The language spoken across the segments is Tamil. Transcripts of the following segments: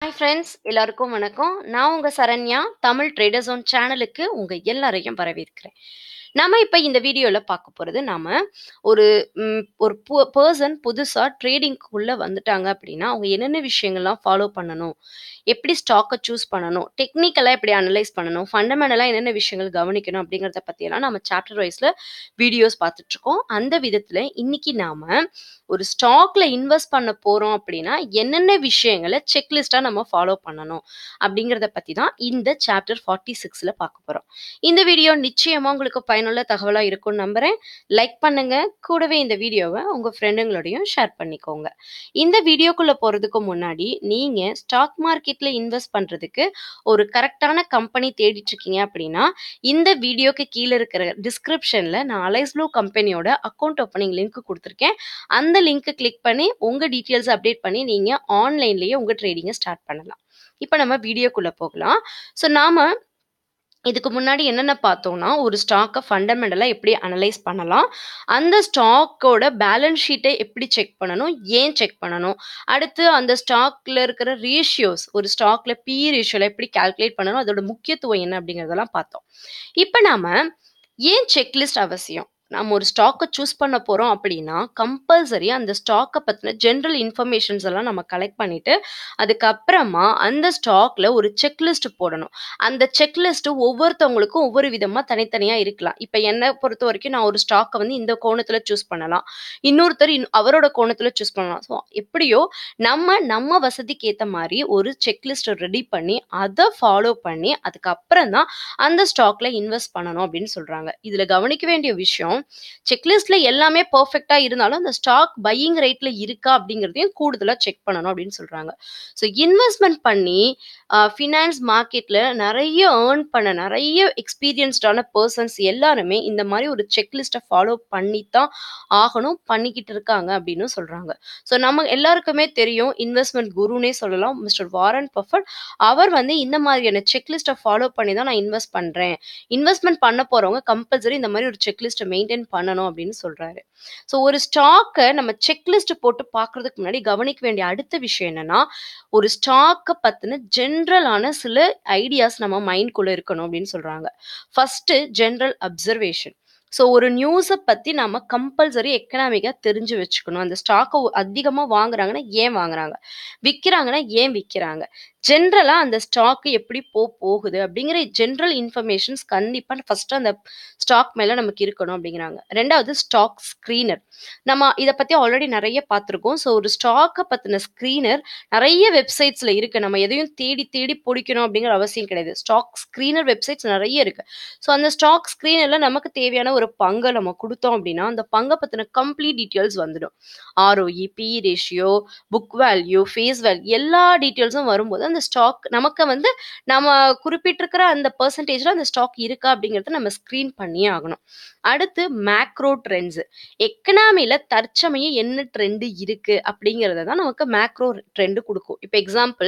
ஹாய் ஃப்ரெண்ட்ஸ் எல்லாருக்கும் வணக்கம் நான் உங்க சரண்யா தமிழ் ட்ரேடர் ஜோன் சேனலுக்கு உங்க எல்லாரையும் வரவேற்கிறேன் நம்ம இப்போ இந்த வீடியோவில் பார்க்க போகிறது நாம ஒரு ம், ஒரு பர்சன் புதுசாக ட்ரேடிங்க்குள்ளே வந்துட்டாங்க அப்படின்னா அவங்க என்னென்ன விஷயங்கள்லாம் ஃபாலோ பண்ணணும் எப்படி ஸ்டாக்கை சூஸ் பண்ணணும் டெக்னிக்கலாக எப்படி அனலைஸ் பண்ணணும் ஃபண்டமெண்டலாக என்னென்ன விஷயங்கள் கவனிக்கணும் அப்படிங்கிறத பற்றியெல்லாம் நம்ம சாப்டர் வைஸில் வீடியோஸ் பார்த்துட்ருக்கோம் அந்த விதத்தில் இன்னைக்கு நாம் ஒரு ஸ்டாக்ல இன்வெஸ்ட் பண்ண போறோம் அப்படின்னா என்னென்ன விஷயங்களை செக்லிஸ்டா நம்ம ஃபாலோ பண்ணணும் அப்படிங்கறத பத்தி தான் இந்த சாப்டர் ஃபார்ட்டி சிக்ஸ்ல பார்க்க போறோம் இந்த வீடியோ நிச்சயமா உங்களுக்கு பயனுள்ள தகவலா இருக்கும்னு நம்புறேன் லைக் பண்ணுங்க கூடவே இந்த வீடியோவை உங்க ஃப்ரெண்டுங்களோடையும் ஷேர் பண்ணிக்கோங்க இந்த வீடியோக்குள்ள போறதுக்கு முன்னாடி நீங்க ஸ்டாக் மார்க்கெட்ல இன்வெஸ்ட் பண்றதுக்கு ஒரு கரெக்டான கம்பெனி தேடிட்டு இருக்கீங்க அப்படின்னா இந்த வீடியோக்கு கீழே இருக்கிற டிஸ்கிரிப்ஷன்ல நான் அலைஸ் ப்ளூ கம்பெனியோட அக்கௌண்ட் ஓப்பனிங் லிங்க் கொடுத்துருக்கேன் அந்த லிங்க்கை கிளிக் பண்ணி உங்கள் டீட்டெயில்ஸ் அப்டேட் பண்ணி நீங்கள் ஆன்லைன்லேயே உங்கள் ட்ரேடிங்கை ஸ்டார்ட் பண்ணலாம் இப்போ நம்ம வீடியோக்குள்ளே போகலாம் ஸோ நாம் இதுக்கு முன்னாடி என்னென்ன பார்த்தோம்னா ஒரு ஸ்டாக்கை ஃபண்டமெண்டலாக எப்படி அனலைஸ் பண்ணலாம் அந்த ஸ்டாக்கோட பேலன்ஸ் ஷீட்டை எப்படி செக் பண்ணணும் ஏன் செக் பண்ணணும் அடுத்து அந்த ஸ்டாக்ல இருக்கிற ரேஷியோஸ் ஒரு ஸ்டாக்ல பி ரேஷியோல எப்படி கால்குலேட் பண்ணணும் அதோட முக்கியத்துவம் என்ன அப்படிங்கிறதெல்லாம் பார்த்தோம் இப்போ நாம ஏன் செக்லிஸ்ட் அவசியம் நம்ம ஒரு ஸ்டாக்கை சூஸ் பண்ண போகிறோம் அப்படின்னா கம்பல்சரி அந்த ஸ்டாக்கை பற்றின ஜென்ரல் இன்ஃபர்மேஷன்ஸ் எல்லாம் நம்ம கலெக்ட் பண்ணிட்டு அதுக்கப்புறமா அந்த ஸ்டாக்ல ஒரு செக்லிஸ்ட் போடணும் அந்த செக்லிஸ்ட் ஒவ்வொருத்தவங்களுக்கும் ஒவ்வொரு விதமாக தனித்தனியாக இருக்கலாம் இப்போ என்னை பொறுத்த வரைக்கும் நான் ஒரு ஸ்டாக்கை வந்து இந்த கோணத்தில் சூஸ் பண்ணலாம் இன்னொருத்தர் இன் அவரோட கோணத்தில் சூஸ் பண்ணலாம் ஸோ எப்படியோ நம்ம நம்ம வசதிக்கு ஏற்ற மாதிரி ஒரு செக்லிஸ்ட் ரெடி பண்ணி அதை ஃபாலோ பண்ணி அதுக்கப்புறம் தான் அந்த ஸ்டாக்ல இன்வெஸ்ட் பண்ணணும் அப்படின்னு சொல்றாங்க இதுல கவனிக்க வேண்டிய விஷயம் செக்லிஸ்ட்ல எல்லாமே பெர்ஃபெக்டா இருந்தாலும் அந்த ஸ்டாக் பையிங் ரேட்ல இருக்கா அப்படிங்கிறதையும் கூடுதலா செக் பண்ணணும் அப்படின்னு சொல்றாங்க ஸோ இன்வெஸ்ட்மெண்ட் பண்ணி ஃபினான்ஸ் மார்க்கெட்ல நிறைய ஏர்ன் பண்ண நிறைய எக்ஸ்பீரியன்ஸ்டான பர்சன்ஸ் எல்லாருமே இந்த மாதிரி ஒரு செக்லிஸ்ட்டை ஃபாலோ பண்ணி தான் ஆகணும் பண்ணிக்கிட்டு இருக்காங்க அப்படின்னு சொல்றாங்க ஸோ நம்ம எல்லாருக்குமே தெரியும் இன்வெஸ்ட்மெண்ட் குருனே சொல்லலாம் மிஸ்டர் வாரன் பஃபட் அவர் வந்து இந்த மாதிரியான செக்லிஸ்ட்டை ஃபாலோ பண்ணி தான் நான் இன்வெஸ்ட் பண்றேன் இன்வெஸ்ட்மெண்ட் பண்ண போறவங்க கம்பல்சரி இந்த மாதிரி ஒரு செக்லிஸ்ட்டை மெயின்டைன் பண்ணணும் அப்படின்னு சொல்றாரு ஸோ ஒரு ஸ்டாக்கை நம்ம செக்லிஸ்ட் போட்டு பார்க்கறதுக்கு முன்னாடி கவனிக்க வேண்டிய அடுத்த விஷயம் என்னன்னா ஒரு ஸ்டாக்கை பத்தின ஜென்ரலான சில ஐடியாஸ் நம்ம மைண்ட்குள்ள இருக்கணும் அப்படின்னு சொல்றாங்க ஃபர்ஸ்ட் ஜென்ரல் அப்சர்வேஷன் ஸோ ஒரு நியூஸை பற்றி நம்ம கம்பல்சரி எக்கனாமிக்காக தெரிஞ்சு வச்சுக்கணும் அந்த ஸ்டாக்கை அதிகமாக வாங்குறாங்கன்னா ஏன் வாங்குறாங்க விற்கிறாங்கன்னா ஏன் விற்கிறாங்க ஜென்ரலாக அந்த ஸ்டாக்கு எப்படி போ போகுது அப்படிங்கிற ஜென்ரல் இன்ஃபர்மேஷன்ஸ் கண்டிப்பாக ஃபர்ஸ்ட் அந்த ஸ்டாக் மேலே நமக்கு இருக்கணும் அப்படிங்கிறாங்க ரெண்டாவது ஸ்டாக் ஸ்க்ரீனர் நம்ம இதை பற்றி ஆல்ரெடி நிறைய பார்த்துருக்கோம் ஸோ ஒரு ஸ்டாக்கை பற்றின ஸ்க்ரீனர் நிறைய வெப்சைட்ஸில் இருக்குது நம்ம எதையும் தேடி தேடி பிடிக்கணும் அப்படிங்கிற அவசியம் கிடையாது ஸ்டாக் ஸ்க்ரீனர் வெப்சைட்ஸ் நிறைய இருக்குது ஸோ அந்த ஸ்டாக் ஸ்க்ரீனரில் நமக்கு தேவையான ஒரு பங்கை நம்ம கொடுத்தோம் அப்படின்னா அந்த பங்கை பற்றின கம்ப்ளீட் டீட்டெயில்ஸ் வந்துடும் ROE P ratio book value face value எல்லா டீட்டெயில்ஸும் வரும்போது அந்த ஸ்டாக் நமக்கு வந்து நம்ம குறிப்பிட்டிருக்கிற அந்த பர்சன்டேஜில் அந்த ஸ்டாக் இருக்கா அப்படிங்கிறத நம்ம ஸ்க்ரீன் பண்ணியே ஆகணும் அடுத்து மேக்ரோ ட்ரெண்ட்ஸ் எக்கனாமியில் தற்சமயம் என்ன ட்ரெண்டு இருக்கு அப்படிங்கிறத தான் நமக்கு மேக்ரோ ட்ரெண்டு கொடுக்கும் இப்போ எக்ஸாம்பிள்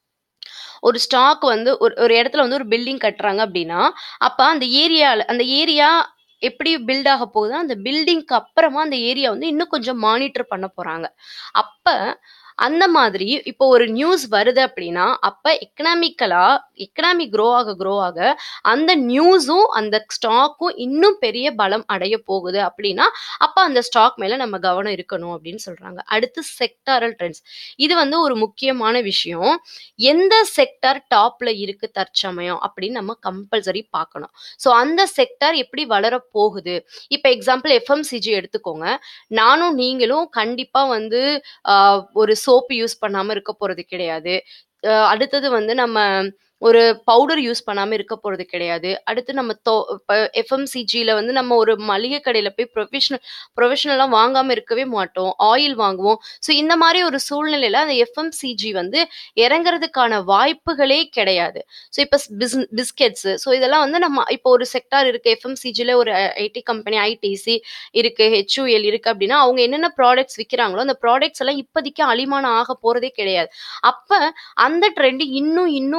ஒரு ஸ்டாக் வந்து ஒரு ஒரு இடத்துல வந்து ஒரு பில்டிங் கட்டுறாங்க அப்படின்னா அப்போ அந்த ஏரியாவில் அந்த ஏரியா எப்படி பில்ட் ஆக போகுதோ அந்த பில்டிங்க்கு அப்புறமா அந்த ஏரியா வந்து இன்னும் கொஞ்சம் மானிட்டர் பண்ண போறாங்க அப்ப அந்த மாதிரி இப்போ ஒரு நியூஸ் வருது அப்படின்னா அப்ப எக்கனாமிக்கலா எக்கனாமி க்ரோ ஆக க்ரோ ஆக அந்த நியூஸும் அந்த ஸ்டாக்கும் இன்னும் பெரிய பலம் அடைய போகுது அப்படின்னா அப்ப அந்த ஸ்டாக் மேல நம்ம கவனம் இருக்கணும் அப்படின்னு சொல்றாங்க அடுத்து செக்டாரல் ட்ரெண்ட்ஸ் இது வந்து ஒரு முக்கியமான விஷயம் எந்த செக்டார் டாப்ல இருக்கு தற்சமயம் அப்படின்னு நம்ம கம்பல்சரி பார்க்கணும் ஸோ அந்த செக்டார் எப்படி வளர போகுது இப்போ எக்ஸாம்பிள் எஃப்எம்சிஜி எடுத்துக்கோங்க நானும் நீங்களும் கண்டிப்பா வந்து ஆஹ், ஒரு சோப்பு யூஸ் பண்ணாம இருக்க போறது கிடையாது அஹ் அடுத்தது வந்து நம்ம ஒரு பவுடர் யூஸ் பண்ணாம இருக்க போறது கிடையாது அடுத்து நம்ம தோ எஃப்எம்சிஜியில் வந்து நம்ம ஒரு மளிகை கடையில் போய் ப்ரொஃபஷனல் ப்ரொஃபஷனலாக வாங்காம இருக்கவே மாட்டோம் ஆயில் வாங்குவோம் ஸோ இந்த மாதிரி ஒரு சூழ்நிலையில அந்த எஃப்எம்சிஜி வந்து இறங்குறதுக்கான வாய்ப்புகளே கிடையாது ஸோ இப்போ பிஸ் பிஸ்கெட்ஸு ஸோ இதெல்லாம் வந்து நம்ம இப்போ ஒரு செக்டார் இருக்கு எஃப்எம்சிஜியில் ஒரு ஐடி கம்பெனி ஐடிசி இருக்கு ஹெச்யூஎல் இருக்கு அப்படின்னா அவங்க என்னென்ன ப்ராடக்ட்ஸ் விற்கிறாங்களோ அந்த ப்ராடக்ட்ஸ் எல்லாம் இப்போதைக்கு அழிமானம் ஆக போறதே கிடையாது அப்ப அந்த ட்ரெண்ட் இன்னும் இன்னும் வளர்ந்துகிட்டே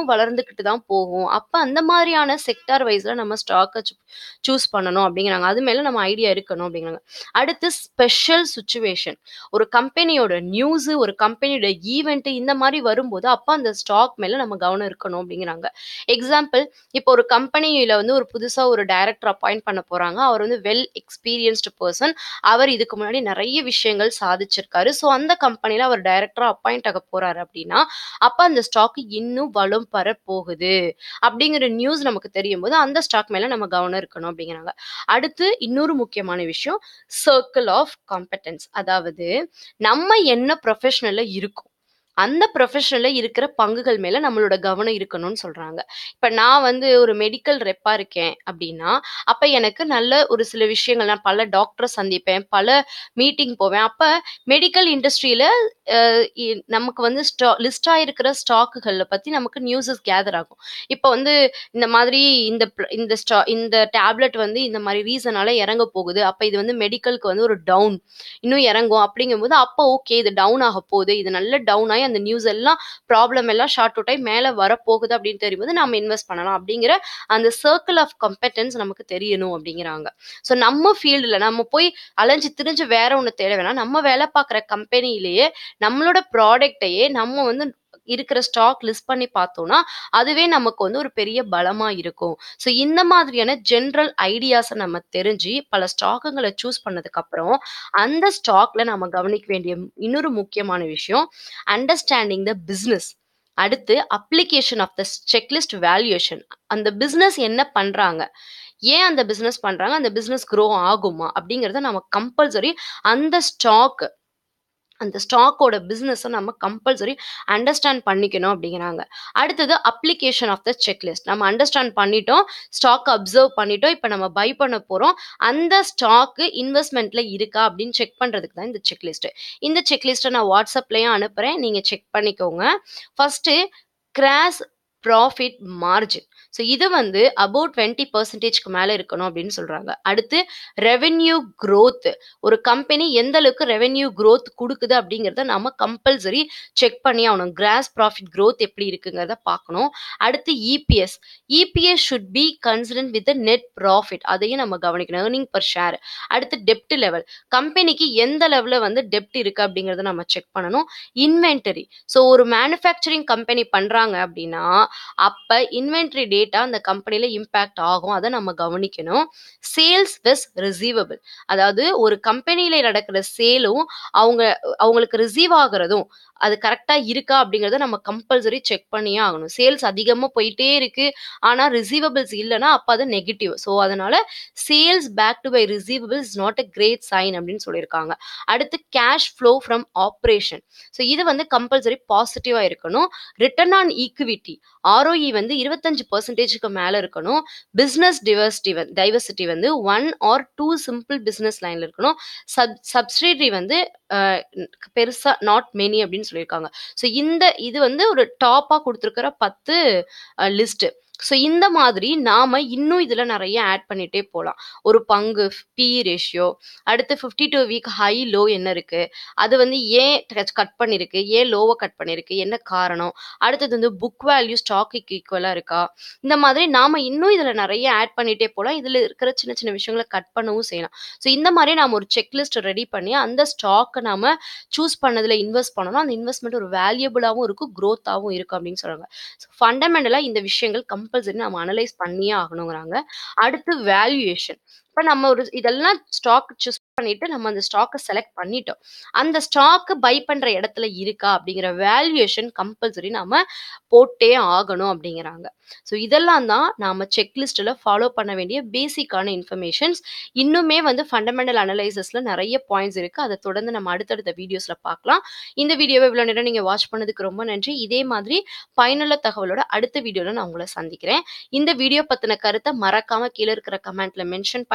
எடுத்துக்கிட்டு தான் போகும். அப்ப அந்த மாதிரியான செக்டார் வைஸ்ல நம்ம ஸ்டாக்க சூ சூஸ் பண்ணணும் அப்படிங்கிறாங்க. அது மேல நம்ம ஐடியா இருக்கணும் அப்படிங்கிறாங்க. அடுத்து ஸ்பெஷல் சிச்சுவேஷன். ஒரு கம்பெனியோட நியூஸு, ஒரு கம்பெனியோட ஈவென்ட் இந்த மாரி வரும்போது, அப்ப அந்த ஸ்டாக் மேல நம்ம கவனம் இருக்கணும் அப்படிங்கிறாங்க. எக்ஸாம்பிள் இப்போ ஒரு கம்பெனியில வந்து ஒரு புதுசா ஒரு டைரக்டர் அப்பாயிண்ட் பண்ண போறாங்க. அவர் வந்து வெல் எக்ஸ்பீரியன்ஸ்டு பெர்சன். அவர் இதுக்கு முன்னாடி நெறைய விஷயங்கள் சாதிச்சிருக்காரு. ஸோ அந்த கம்பெனில அவர் டைரக்டரா அப்பாயிண்ட் ஆக போறாரு அப்படின்னா, அப்ப அந்த ஸ்டாக் இன்னும் வலும் பெற போகுது. அப்படிங்கிற நியூஸ் நமக்கு தெரியும்போது, அந்த ஸ்டாக் மேல நம்ம கவனம் இருக்கணும் அப்படிங்கிறாங்க. அடுத்து இன்னொரு முக்கியமான விஷயம், சர்க்கிள் ஆஃப் காம்பெட்டன்ஸ். அதாவது நம்ம என்ன ப்ரொஃபஷனல்ல இருக்கோம். அந்த ப்ரொஃபஷனல்ல இருக்கிற பங்குகள் மேல நம்மளோட கவனம் இருக்கணும்னு சொல்றாங்க. இப்ப நான் வந்து ஒரு மெடிக்கல் ரெப்பா இருக்கேன் அப்படின்னா, அப்ப எனக்கு நல்ல ஒரு சில விஷயங்கள் நான் பல டாக்டர சந்திப்பேன். பல மீட்டிங் போவேன். அப்ப மெடிக்கல் இண்டஸ்ட்ரியில அ இ நமக்கு வந்து ஸ்டா லிஸ்ட் ஆயிருக்கிற ஸ்டாக்குகள பத்தி நமக்கு நியூஸஸ் கேதர் ஆகும். இப்ப வந்து இந்த மாதிரி இந்த ப் இந்த ஸ்டா இந்த டேப்லெட் வந்து இந்த மாரி ரீசனால இறங்க போகுது. அப்ப இது வந்து மெடிக்கல்க்கு வந்து ஒரு டவுன். இன்னும் இறங்கும் அப்படிங்கும்போது, அப்ப ஓகே இது டவுன் ஆக போகுது. இது நல்ல டவுன் ஆயி அந்த நியூஸ் எல்லாம் ப்ராப்ளம் எல்லாம் ஷார்ட் அவுட் ஆயி மேல வரப்போகுது அப்படின்னு தெரியும்போது, நாம இன்வெஸ்ட் பண்ணலாம் அப்படிங்கிற அந்த சர்க்கிள் ஆஃப் காம்பெட்டன்ஸ் நமக்கு தெரியணும் அப்படிங்கிறாங்க. ஸோ நம்ம ஃபீல்டுல நம்ம போய் அலைஞ்சு திரிஞ்சு வேற ஒண்ணு தேட வேணாம். நம்ம வேலை பார்க்குற கம்பெனியிலேயே நம்மளோட ப்ராடக்ட்டையே நம்ம வந்து இருக்கிற ஸ்டாக் லிஸ்ட் பண்ணி பார்த்தோம்னா, அதுவே நமக்கு வந்து ஒரு பெரிய பலமா இருக்கும். ஸோ இந்த மாதிரியான ஜெனரல் ஐடியாஸ நம்ம தெரிஞ்சு, பல ஸ்டாக்குகள சூஸ் பண்ணதுக்கு அப்புறம், அந்த ஸ்டாக்ல நாம கவனிக்க வேண்டிய இன்னொரு முக்கியமான விஷயம், அண்டர்ஸ்டாண்டிங் த பிசினஸ். அடுத்து application of the checklist valuation. அந்த பிசினஸ் என்ன பண்றாங்க? ஏன் அந்த பிசினஸ் பண்றாங்க? அந்த பிசினஸ் குரோ ஆகுமா? அப்படிங்கிறத நம்ம கம்பல்சரி அந்த ஸ்டாக் அந்த ஸ்டாக்கோட பிசினஸ நம்ம கம்பல்சரி அண்டர்ஸ்டாண்ட் பண்ணிக்கணும் அப்படிங்கிறாங்க. அடுத்தது அப்ளிகேஷன் ஆஃப் த செக்லிஸ்ட். நம்ம அண்டர்ஸ்டாண்ட் பண்ணிட்டோம். ஸ்டாக்க அப்சர்வ் பண்ணிட்டோம். இப்ப நம்ம பை பண்ண போறோம். அந்த ஸ்டாக் இன்வெஸ்ட்மென்ட்ல இருக்கா அப்படின்னு செக் பண்றதுக்கு தான் இந்த செக்லிஸ்ட். இந்த செக்லிஸ்ட்ட நான் WhatsAppலயும் அனுப்புறேன். நீங்க செக் பண்ணிக்கோங்க. First gross profit margin. So இது வந்து அபோவ் 20%க்கு மேல இருக்கணும் அப்படின்னு சொல்றாங்க. அடுத்து ரெவென்யூ குரோத். ஒரு கம்பெனி எந்த அளவுக்கு ரெவென்யூ குரோத் குடுக்குது அப்படிங்கிறத நாம கம்பல்சரி செக் பண்ணி ஆகணும். கிராஸ் ப்ராஃபிட் குரோத் எப்படி இருக்குங்கிறத பார்க்கணும். அடுத்து EPS. EPS should be consistent with the net profit. அதையும் நம்ம கவனிக்கணும். Earning per share. அடுத்து டெப்ட் லெவல். கம்பெனிக்கு எந்த லெவல்ல வந்து டெப்ட் இருக்கு அப்படிங்கிறத நம்ம செக் பண்ணணும். இன்வென்டரி. ஸோ ஒரு மேனுஃபேக்சரிங் கம்பெனி பண்றாங்க அப்படின்னா, அப்ப இன்வென்டரி டேட்டா அந்த கம்பெனில இம்பாக்ட் ஆகும். அத நம்ம கவனிக்கணும். Sales vs receivable. அதாவது ஒரு கம்பெனில நடக்கிற சேலும், அவங்க அவங்களுக்கு ரிசீவ் ஆகுறதும், அது கரெக்ட்டா இருக்கா அப்படிங்கிறத நம்ம கம்பல்சரி செக் பண்ணியே ஆகணும். சேல்ஸ் அதிகமா போயிட்டே இருக்கு. ஆனா ரிசீவபிள்ஸ் இல்லன்னா, அப்ப அது நெகட்டிவ். ஸோ அதனால sales backed by receivables is not a great sign அப்படின்னு சொல்லியிருக்காங்க. அடுத்து cash flow from operation. So இது வந்து கம்பல்சரி பாசிட்டிவா இருக்கணும். Return on equity. ஆர்ஓஇ வந்து 25%க்கு மேல இருக்கணும். பிசினஸ் டிவர்சிட்டி வ டைவர்சிட்டி வந்து 1 ஆர் 2 சிம்பிள் பிசினஸ் லைன்ல இருக்கணும். சப் சப்சிடரி வந்து அ பெருசா நாட் மெனி அப்படின்னு சொல்லியிருக்காங்க. ஸோ இந்த இது வந்து ஒரு டாப்பா குடுத்திருக்கிற 10 அ லிஸ்ட். ஸோ இந்த மாதிரி நாம இன்னும் இதுல நெறைய ஆட் பண்ணிட்டே போலாம். ஒரு பங்கு பிஇ ரேஷியோ, அடுத்து 52 வீக் ஹை, லோ என்ன இருக்கு? அது வந்து ஏன் டச் கட் பண்ணிருக்கு? ஏன் லோவ கட் பண்ணிருக்கு? என்ன காரணம்? அடுத்தது வந்து புக் வேல்யூ ஸ்டாக்குக்கு ஈக்குவலா இருக்கா? இந்த மாதிரி நாம இன்னும் இதுல நெறைய ஆட் பண்ணிட்டே போலாம். இதுல இருக்கிற சின்ன சின்ன விஷயங்கள கட் பண்ணவும் செய்யலாம். ஸோ இந்த மாரி நாம ஒரு செக் லிஸ்ட் ரெடி பண்ணி, அந்த ஸ்டாக்க நாம சூஸ் பண்ணதுல இன்வெஸ்ட் பண்ணோம்னா, அந்த இன்வெஸ்ட்மென்ட் ஒரு வேல்யூபிளாவும் இருக்கும், குரோத்தாவும் இருக்கும் அப்படின்னு சொல்றாங்க. ஸோ ஃபண்டமெண்டலா இந்த விஷயங்கள் கம்பல்சரி நம்ம அனலைஸ் பண்ணியே ஆகணுங்கிறாங்க. அடுத்து வேல்யூவேஷன். இப்ப நம்ம ஒரு இதெல்லாம் ஸ்டாக் சூஸ் பண்ணிட்டு நம்ம அந்த ஸ்டாக்க செலக்ட் பண்ணிட்டோம். அந்த ஸ்டாக் பை பண்ற இடத்துல இருக்கா? அப்படிங்கிற வேல்யூவேஷன் கம்பல்சரி நாம போட்டே ஆகணும் அப்படிங்கிறாங்க. ஸோ இதெல்லாம் தான் நாம செக் லிஸ்ட்ல ஃபாலோ பண்ண வேண்டிய பேசிக்கான இன்ஃபர்மேஷன்ஸ். இன்னுமே வந்து ஃபண்டமெண்டல் அனலைசிஸ்ல நெறைய பாயிண்ட்ஸ் இருக்கு. அத தொடர்ந்து நம்ம அடுத்தடுத்த வீடியோஸ்ல பார்க்கலாம். இந்த வீடியோவ இவ்வளோ நேரம் நீங்க வாட்ச் பண்ணதுக்கு ரொம்ப நன்றி. இதே மாதிரி பயனுள்ள தகவலோட அடுத்த வீடியோல நான் உங்கள சந்திக்கிறேன். இந்த வீடியோ பத்தின கருத்த மறக்காம கீழ இருக்கிற கமெண்ட்ல மென்ஷன் பண்ணுங்க.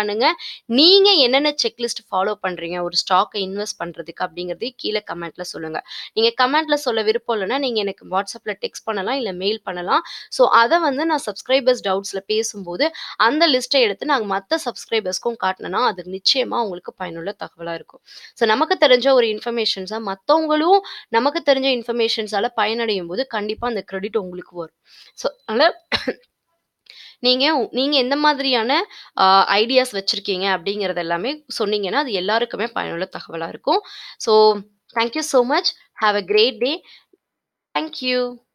பண்ணுங்க. நீங்க என்னென்ன செக்லிஸ்ட் ஃபாலோ பண்றீங்க ஒரு ஸ்டாக்க இன்வெஸ்ட் பண்றதுக்கு அப்படிங்கிறதையும் கீழ கமெண்ட்ல சொல்லுங்க. நீங்க கமெண்ட்ல சொல்ல விருப்பம் இல்லன்னா, நீங்க எனக்கு WhatsAppல டெக்ஸ்ட் பண்ணலாம், இல்ல மெயில் பண்ணலாம். ஸோ அத வந்து நான் சப்ஸ்கிரைபர்ஸ் டவுட்ஸ்ல பேசும்போது, அந்த லிஸ்ட்ட எடுத்து நாங்க மத்த சப்ஸ்கிரைபர்ஸ்க்கும் காட்டுனேன்னா, அது நிச்சயமா உங்களுக்கு பயனுள்ள தகவலா இருக்கும். ஸோ நமக்கு தெரிஞ்ச ஒரு இன்ஃபர்மேஷன்ஸ மத்தவங்களும் நமக்கு தெரிஞ்ச இன்ஃபர்மேஷன்ஸால பயனடையும்போது, கண்டிப்பா அந்த கிரெடிட் உங்களுக்கு வரும். ஸோ அதனால நீங்க நீங்க எந்த மாதிரியான அ ஐடியாஸ் வச்சிருக்கீங்க அப்படிங்கிறது எல்லாமே சொன்னீங்கன்னா, அது எல்லாருக்குமே பயனுள்ள தகவலா இருக்கும். So thank you so much. Have a great day. Thank you.